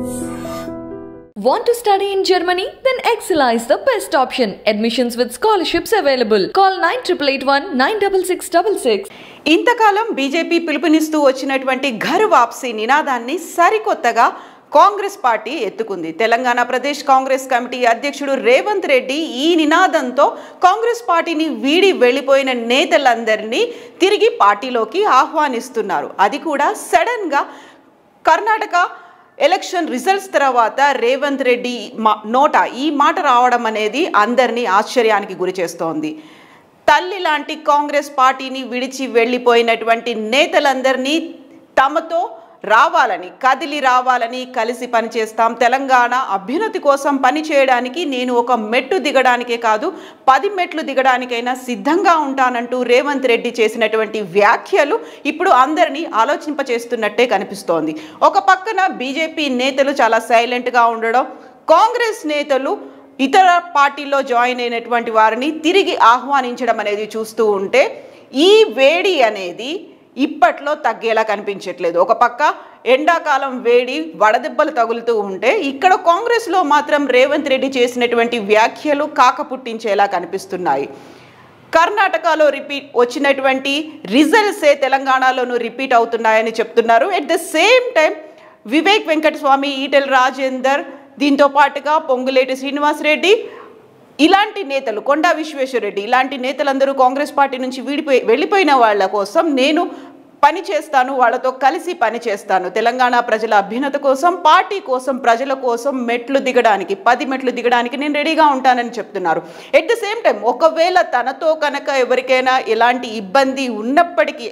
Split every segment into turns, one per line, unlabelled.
Want to study in Germany? Then Excella is the best option. Admissions with scholarships available. Call 9881 96666.
ఇంతకాలం BJP పిలుపునిస్తూ వచ్చినటువంటి ఘర్ వాప్సీ నినాదాన్ని సరికొత్తగా Congress party ఎత్తుకుంది Telangana Pradesh Congress committee అధ్యక్షుడు రేవంత్ రెడ్డి ఈ నినాదంతో కాంగ్రెస్ పార్టీని వీడి వెళ్ళిపోయిన నేతలందరినీ తిరిగి పార్టీలోకి ఆహ్వానిస్తున్నారు అది కూడా సడన్గా కర్ణాటక ఎలక్షన్ రిజల్ట్స్ తర్వాత రేవంత్ రెడ్డి మా నోట ఈ మాట రావడం అనేది అందరినీ ఆశ్చర్యానికి గురి చేస్తోంది తల్లి లాంటి కాంగ్రెస్ పార్టీని విడిచి వెళ్ళిపోయినటువంటి నేతలందరినీ తమతో రావాలని కదిలి రావాలని కలిసి పనిచేస్తాం తెలంగాణ అభ్యున్నతి కోసం పనిచేయడానికి నేను ఒక మెట్టు దిగడానికే కాదు పది మెట్లు దిగడానికైనా సిద్ధంగా ఉంటానంటూ రేవంత్ రెడ్డి చేసినటువంటి వ్యాఖ్యలు ఇప్పుడు అందరినీ ఆలోచింపచేస్తున్నట్టే కనిపిస్తోంది ఒక పక్కన బీజేపీ నేతలు చాలా సైలెంట్గా ఉండడం కాంగ్రెస్ నేతలు ఇతర పార్టీల్లో జాయిన్ అయినటువంటి వారిని తిరిగి ఆహ్వానించడం అనేది చూస్తూ ఉంటే ఈ వేడి అనేది ఇప్పట్లో తగ్గేలా కనిపించట్లేదు ఒక పక్క ఎండాకాలం వేడి వడదెబ్బలు తగులుతూ ఉంటే ఇక్కడ కాంగ్రెస్లో మాత్రం రేవంత్ రెడ్డి చేసినటువంటి వ్యాఖ్యలు కాకపుట్టించేలా కనిపిస్తున్నాయి కర్ణాటకలో రిపీట్ వచ్చినటువంటి రిజల్ట్సే తెలంగాణలోనూ రిపీట్ అవుతున్నాయని చెప్తున్నారు at the same time Vivek Venkataswamy Etela Rajender దీంతో పాటుగా పొంగులేటి శ్రీనివాసరెడ్డి ఇలాంటి నేతలు కొండా విశ్వేశ్వరరెడ్డి ఇలాంటి నేతలందరూ కాంగ్రెస్ పార్టీ నుంచి వీడిపోయి వెళ్ళిపోయిన వాళ్ళ కోసం నేను పని చేస్తాను వాళ్ళతో కలిసి పని చేస్తాను తెలంగాణ ప్రజల అభ్యున్నత కోసం పార్టీ కోసం ప్రజల కోసం మెట్లు దిగడానికి పది మెట్లు దిగడానికి నేను రెడీగా ఉంటానని చెప్తున్నారు ఎట్ ద సేమ్ టైం ఒకవేళ తనతో కనుక ఎవరికైనా ఎలాంటి ఇబ్బంది ఉన్నప్పటికీ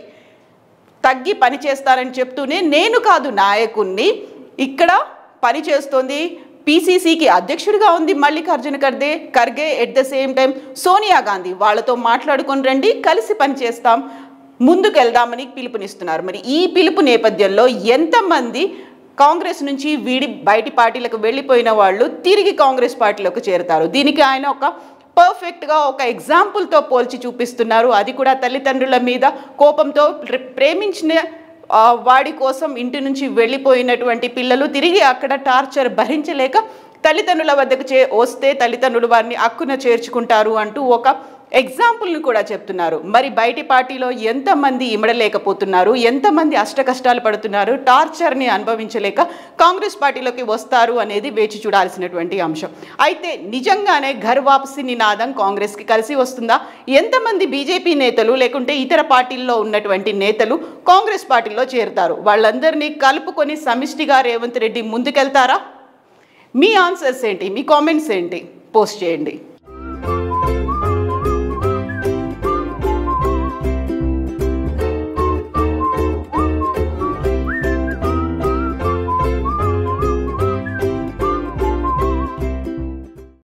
తగ్గి పని చేస్తారని చెప్తూనే నేను కాదు నాయకుణ్ణి ఇక్కడ పని చేస్తోంది పీసీసీకి అధ్యక్షుడిగా ఉంది Mallikarjuna Kharge Kharge at the same time Sonia Gandhi వాళ్ళతో మాట్లాడుకొని రండి కలిసి పనిచేస్తాం ముందుకు వెళ్దామని పిలుపునిస్తున్నారు మరి ఈ పిలుపు నేపథ్యంలో ఎంతమంది కాంగ్రెస్ నుంచి వీడి బయటి పార్టీలకు వెళ్ళిపోయిన వాళ్ళు తిరిగి కాంగ్రెస్ పార్టీలోకి చేరుతారు దీనికి ఆయన ఒక పర్ఫెక్ట్గా ఒక ఎగ్జాంపుల్తో పోల్చి చూపిస్తున్నారు అది కూడా తల్లిదండ్రుల మీద కోపంతో ప్రే- ప్రేమించిన ఆ, వాడి కోసం ఇంటి నుంచి వెళ్ళిపోయినటువంటి పిల్లలు తిరిగి అక్కడ టార్చర్ భరించలేక తల్లిదండ్రుల వద్దకు చే వస్తే తల్లిదండ్రులు వారిని అక్కున చేర్చుకుంటారు అంటూ ఒక ఎగ్జాంపుల్ని కూడా చెప్తున్నారు మరి బయటి పార్టీలో ఎంతమంది ఇమడలేకపోతున్నారు ఎంతమంది అష్ట కష్టాలు పడుతున్నారు టార్చర్ని అనుభవించలేక కాంగ్రెస్ పార్టీలోకి వస్తారు అనేది వేచి చూడాల్సినటువంటి అంశం అయితే నిజంగానే ఘర్ వాపసి నినాదం కాంగ్రెస్కి కలిసి వస్తుందా ఎంతమంది బీజేపీ నేతలు లేకుంటే ఇతర పార్టీల్లో ఉన్నటువంటి నేతలు కాంగ్రెస్ పార్టీలో చేరుతారు వాళ్ళందరినీ కలుపుకొని సమిష్టిగా రేవంత్ రెడ్డి ముందుకెళ్తారా మీ ఆన్సర్స్ ఏంటి మీ కామెంట్స్ ఏంటి పోస్ట్ చేయండి